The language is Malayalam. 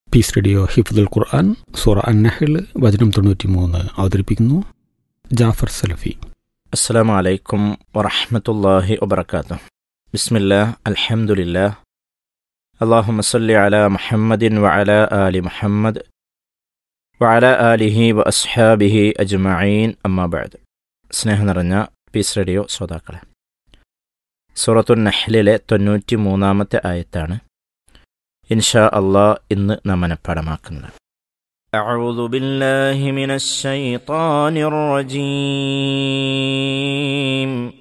പീസ് റേഡിയോ ഹിഫ്ദുൽ ഖുർആൻ സൂറ അന്നഹിൽ വചനം തൊണ്ണൂറ്റി മൂന്ന് അവതരിപ്പിക്കുന്നു ജാഫർ സലഫി അസ്സലാമു അലൈക്കും വറഹ്മത്തുള്ളാഹി വബർക്കാത്തു ബിസ്മില്ലാ അൽഹംദുലില്ലാ അള്ളാഹുമ്മ സല്ലി അലാ മുഹമ്മദിൻ വഅല ആലി മുഹമ്മദ് വഅല ആലിഹി വ അസ്ഹാബിഹി അജ്മഈൻ അമ്മാ ബഅദ് സ്നേഹം നിറഞ്ഞ പീസ് റേഡിയോ ശ്രോതാക്കളെ സൂറത്തു നഹ്ലിലെ തൊണ്ണൂറ്റി മൂന്നാമത്തെ ആയത്താണ് ഇൻഷാ അള്ളാ ഇന്ന് നാം മനഃപ്പാടമാക്കുന്നത് أعوذ بالله من الشيطان الرجيم